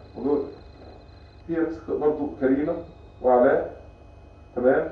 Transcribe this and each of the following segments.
ودول هي نفس برضه كريمة وعلاء تمام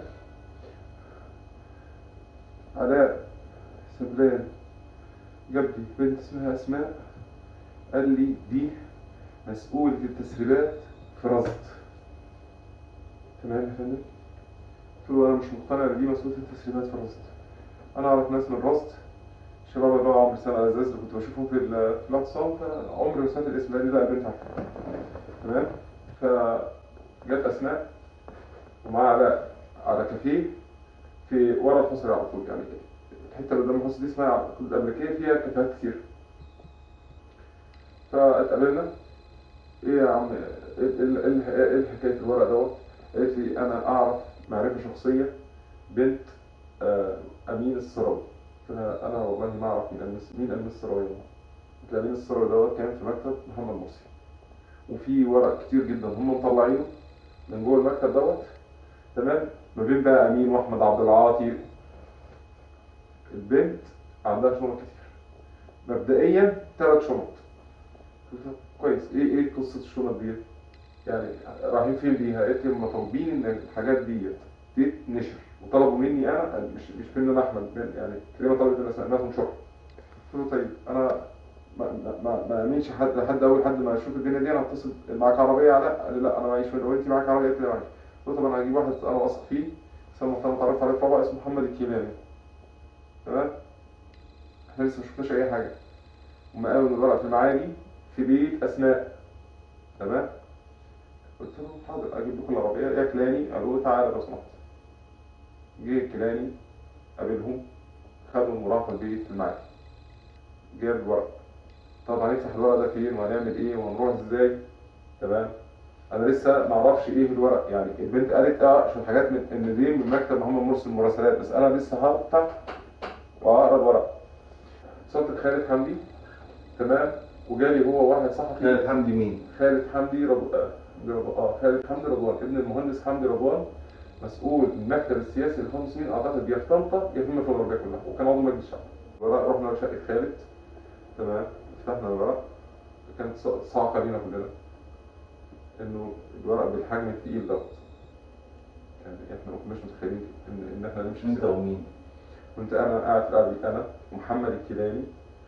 علاء سبلان جاب لي بنت اسمها أسماء قال لي دي مسؤولة التسريبات في رصد تمام يا فندم قلت له أنا مش مقتنع إن دي مسؤولة التسريبات في الرصد أنا أعرف ناس من الرصد الشباب اللي هو عمرو سنة الأزاز اللي كنت بشوفهم في ال- في الاعتصام فعمري ما سمعت الاسم ده دي بقى بنت عارفة تمام فجت أسماء ومعاها على على كافيه في ورا الحصري على طول يعني الحته اللي قدام الحصري دي اسمها الامريكيه فيها كافيهات كتير فاتقابلنا ايه يا عم ايه ال- ال- ايه الحكايه الورق دوت قالت لي انا اعرف معرفه شخصيه بنت آه، امين السراوي قلت لها انا والله ما اعرف مين امين مين امين السراوي ده قلت لها امين السراوي دوت كان في مكتب محمد مرسي وفي ورق كتير جدا هم مطلعينه من جوه المكتب دوت تمام ما بين بقى امين واحمد عبد العاطي البنت عندها شنط كتير مبدئيا ثلاث شنط قلت لها كويس ايه ايه قصه الشنط دي يعني رايحين فين بيها قالت لي هم طالبين ان الحاجات ديت تتنشر وطلبوا مني انا مش مش مني انا احمد من- يعني كريمه طلبت الناس انها تنشرها قلت له طيب انا ما ما ما- ما امنش حد لحد اول حد ما اشوف الدنيا دي انا هتصل معاك عربيه علاء قال لي لا انا معيش منه وانت معاك عربيه قلت له معيش قلت له طب انا هجيب واحد انا واثق فيه اسمه محترم اتعرف عليه طبعا اسمه محمد الكيلاني تمام احنا لسه ما شفناش اي حاجه هم قالوا ان الورق في المعادي في بيت اسماء تمام قلت له حاضر اجيب لكم العربيه يا كلاني قالوا له تعالى لو سمحت جه كلاني قابلهم خدوا المرافق البيت في المعادي جاب الورق طب هنفتح الورق ده فين وهنعمل ايه وهنروح ازاي تمام انا لسه ما اعرفش ايه في الورق يعني البنت قالت اه عشان حاجات من ان دي من مكتب محمد مرسي المراسلات بس انا لسه هفتح واقرا الورق صوت خالد حمدي تمام وجالي هو واحد صحفي خالد حمدي مين؟ خالد حمدي رضو... آه، رضو... اه خالد حمدي رضوان ابن المهندس حمدي رضوان مسؤول المكتب السياسي للإخوان المسلمين اعتقد يا في طنطا يا في المنطقه الغربيه كلها وكان عضو مجلس الشعب الورق رحنا شقه خالد تمام فتحنا الورق كانت ص- صعقه لينا كلنا انه الورق بالحجم التقيل دوت يعني احنا ما كناش متخيلين ان ان احنا نمشي انت كده. ومين؟ كنت انا قاعد في القعده انا ومحمد الكيلاني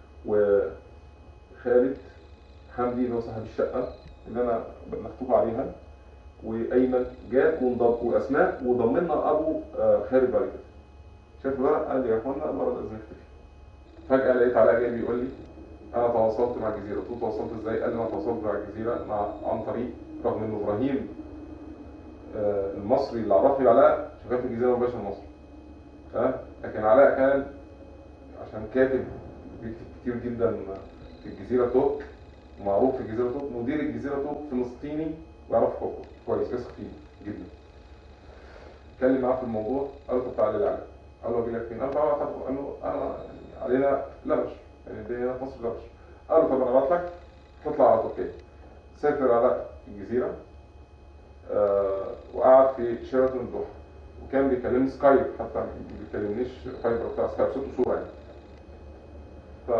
وخالد حمدي اللي هو صاحب الشقه اللي انا مكتوب عليها وايمن جاب وانضم واسماء وضمنا ابو آه، خالد بعد كده شاف الورق قال لي يا اخوانا المره لازم نختفي فجاه لقيت علاء جاي بيقول لي انا تواصلت مع الجزيره قلت له تواصلت ازاي؟ قال لي انا تواصلت مع الجزيره مع عن طريق رغم ان ابراهيم آه، المصري اللي عرفني علاء شغال في الجزيره مباشر مصر تمام لكن علاء كان عشان كاتب بيكتب كتير جدا في الجزيره توك ومعروف في الجزيره توك مدير الجزيره توك فلسطيني ويعرف حقوقه كويس يثق فيه جدا اتكلم معاه في الموضوع قال له طب تعالى لي علاء قال له اجي لك فين؟ قال له تعالى تعالى. قال له انا علينا لبش يعني الدنيا في مصر لبش قال له طب انا ابعت لك تطلع على تركيا سافر علاء الجزيره آه وقعد في شيراتون الدوحه وكان بيكلمني سكايب حتى ما بيكلمنيش فايبر بتاع سكايب صوت وصوره يعني ف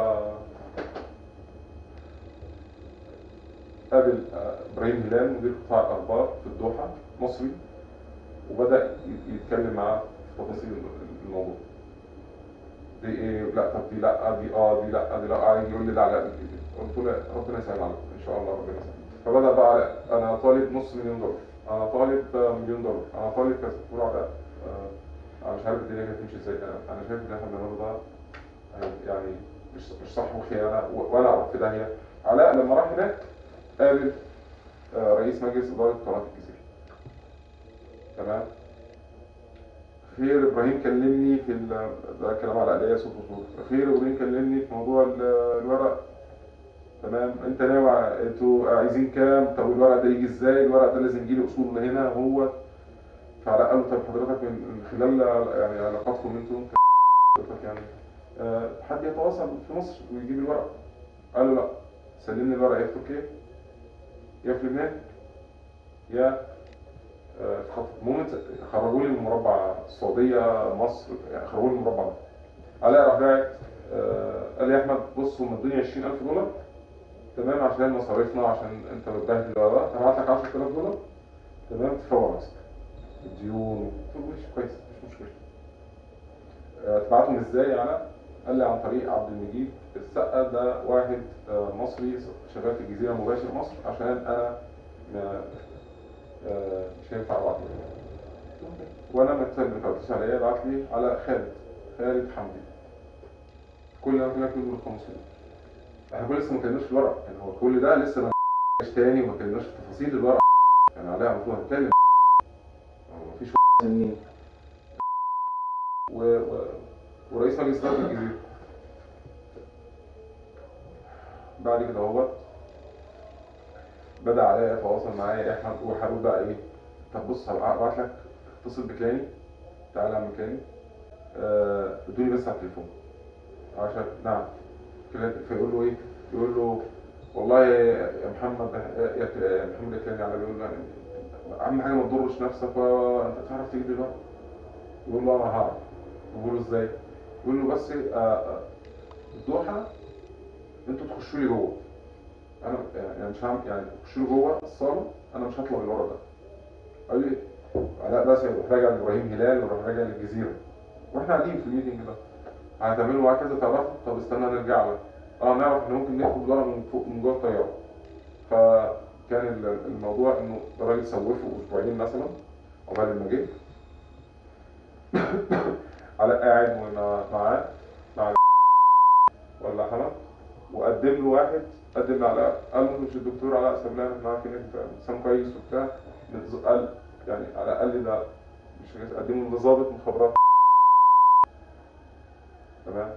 قابل آه، ابراهيم هلال مدير قطاع الاخبار في الدوحه مصري وبدا ي- يتكلم معاه في تفاصيل الموضوع دي ايه لا طب دي لا دي اه دي لا دي لا قاعد يقول لي لا لا قلت له ربنا يسهل عليك ان شاء الله ربنا يسهل فبدا بقى انا طالب نص مليون دولار انا طالب آه، مليون دولار انا طالب كذا قلت له علاء آه، انا مش عارف الدنيا كانت تمشي ازاي انا انا شايف ان احنا بنعمله ده آه، يعني مش مش صح وخيانه و- وانا اروح في داهيه علاء لما راح هناك قابل آه، رئيس مجلس اداره قناه الجزيره تمام خير ابراهيم كلمني في ال- ده كلام على الاقيه صوت وصوت خير ابراهيم كلمني في موضوع ال- الورق تمام انت ناوي ع- انتوا عايزين كام طب الورق ده يجي ازاي الورق ده لازم يجي له اصول هنا هو فعلاء قال له طب حضرتك من من خلال يعني علاقاتكم انتوا حضرتك يعني آه، حد يتواصل في مصر ويجيب الورق قال له لا سلمني الورق يا في تركيا يا في لبنان يا آه، في خطر المهم خرجوا لي من مربع السعوديه مصر يعني خرجوا لي من المربع ده علاء راح باعت آه، قال لي يا احمد بص هم ادوني 20000 دولار تمام عشان مصاريفنا عشان انت بتبهدل بقى هبعت لك 10000 دولار تمام تفوق نفسك الديون قلت له ماشي كويس مش مشكله آه، تبعتهم ازاي يعني قال لي عن طريق عبد المجيد السقا ده واحد آه، مصري شغال في الجزيره مباشر مصر عشان انا ما آه، مش هينفع ابعت له. وانا ما تبعتش عليا ابعت لي على خالد خالد حمدي كل اللي انا قلت لك منه الخمس احنا كل لسه ما كلمناش في الورق يعني هو كل ده لسه ما كلمناش تاني وما كلمناش في تفاصيل الورق يعني عليها المفروض هنتكلم هو مفيش مين؟ و... و... ورئيس مجلس إدارة الجزيرة بعد كده هو بدأ عليا يتواصل معايا احنا وحاول بقى ايه طب بص هبقى ابعت لك اتصل بكلاني تعالى اعمل كلاني آه، ادوني بس على التليفون عشان نعم كلاني فيقول له ايه يقول له والله يا محمد يا يا محمد يا كلاني على بيقول له يعني اهم حاجه ما تضرش نفسك وانت تعرف تجيب لي الوقت يقول له انا هعرف يقول له ازاي يقول له بس آه، آه، الضحى انتوا تخشوا لي جوه انا يعني مش هعمل يعني تخشوا لي جوه الصاله انا مش هطلع من ورا ده قال لي علاء بس يروح راجع لابراهيم هلال ويروح راجع للجزيره واحنا قاعدين في الميتنج ده هتعملوا معاه كذا تعرفوا طب استنى نرجع لك اه نعرف ان ممكن ناخد ورا من فوق من جوه الطياره فكان ال- الموضوع انه الراجل سوفه اسبوعين مثلا عقبال ما جه علاء قاعد وأنا معاه مع ولا حمد وقدم له واحد قدم لعلاء قال له مش الدكتور علاء سبلان احنا عارفين انت انسان كويس وبتاع بتز- قال يعني علاء قال لي ده مش عايز اقدمه لضابط مخابرات تمام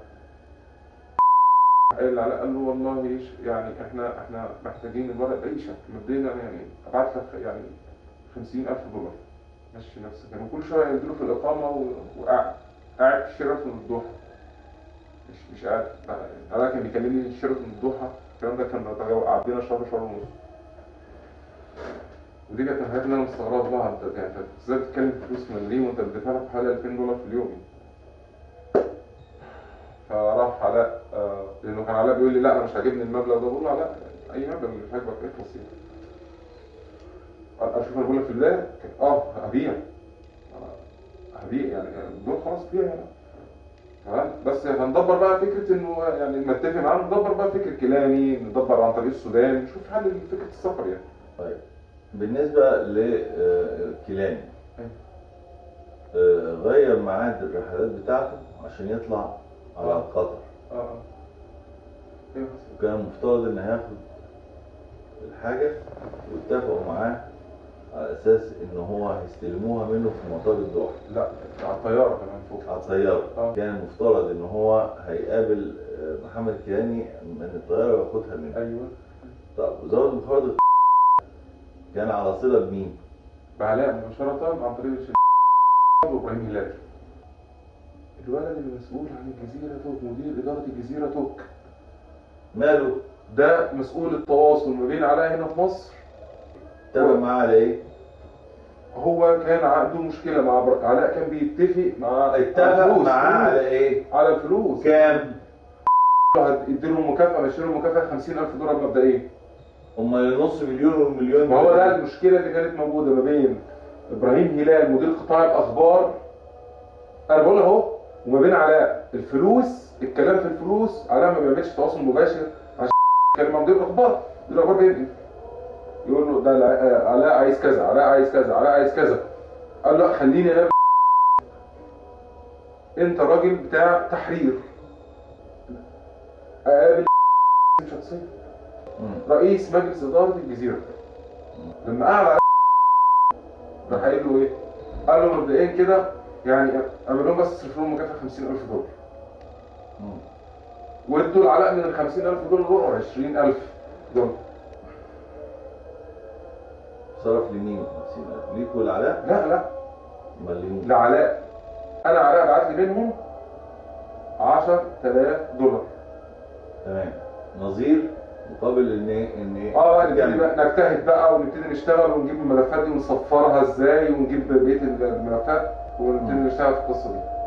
قال علاء قال له والله إيش- يعني احنا احنا محتاجين الورق باي شكل مبدئيا يعني ابعت لك يعني 50000 دولار مشي نفسك يعني كل شويه ينزلوا في الاقامه و- وقاعد قاعد في شرف من الضحى مش مش قاعد انا كان بيكلمني الشرف من الضحى الكلام ده كان متجاوز عدينا شهر شهر ونص ودي كانت الحاجات اللي انا مستغربها بقى انت يعني انت ازاي بتتكلم في فلوس مليم وانت بتدفع لك حوالي 2000 دولار في اليوم فراح علاء آه لانه كان علاء بيقول لي لا انا مش عاجبني المبلغ ده بقول له لا اي مبلغ مش عاجبك اخلص يعني اشوف انا بقول لك في البدايه اه هبيع هبيع يعني دول خلاص بيع يعني تمام بس هندبر بقى فكره انه يعني نتفق معاه ندبر بقى فكره كلامي ندبر عن طريق السودان نشوف حل لفكره السفر يعني طيب بالنسبة لكيلاني غير ميعاد الرحلات بتاعته عشان يطلع على آه. قطر اه اه ايوه وكان المفترض ان هياخد الحاجة واتفقوا معاه على اساس ان هو هيستلموها منه في مطار الدوحة لا على الطياره كمان فوق على الطيارة آه. كان المفترض ان هو هيقابل آه، محمد كيلاني من الطيارة وياخدها منه ايوه طب وزارة المخابرات كان على صلة بمين؟ بعلاء مباشره عن طريق الشيخ وابراهيم هلال الولد المسؤول عن الجزيره توك مدير اداره الجزيره توك ماله؟ ده مسؤول التواصل ما بين علاء هنا في مصر اتفق معاه على ايه؟ هو كان عنده مشكله مع بر... علاء كان بيتفق مع على اتفق الفلوس. معاه على ايه؟ على الفلوس كام؟ هيديله مكافاه مشي له مكافاه 50000 دولار مبدئيا امال النص مليون والمليون ما هو ده المشكله اللي كانت موجوده ما بين ابراهيم هلال مدير قطاع الاخبار انا بقول اهو وما بين علاء الفلوس الكلام في الفلوس علاء ما بيعملش تواصل مباشر عشان يتكلم مع مدير الاخبار مدير الاخبار بينقل يقول له ده لا- علاء عايز كذا علاء عايز كذا علاء عايز كذا قال له لا خليني انا انت راجل بتاع تحرير اقابل شخصيا مم. رئيس مجلس اداره الجزيره لما قعد على راح قايل له ايه؟ قال له مبدئيا كده يعني اعمل لهم بس صرف لهم مكافاه 50000 دولار مم. وادوا العلاء من ال 50000 دولار دول 20000 دولار صرف لمين 50000 ليك والعلاء لا لا امال لمين لعلاء انا علاء بعت لي منهم 10000 دولار تمام نظير مقابل ان ايه ان ايه اه نبتدي جنب. بقى نجتهد بقى ونبتدي نشتغل ونجيب الملفات دي ونصفرها ازاي ونجيب بقيه الملفات ونبتدي مم. نشتغل في القصه دي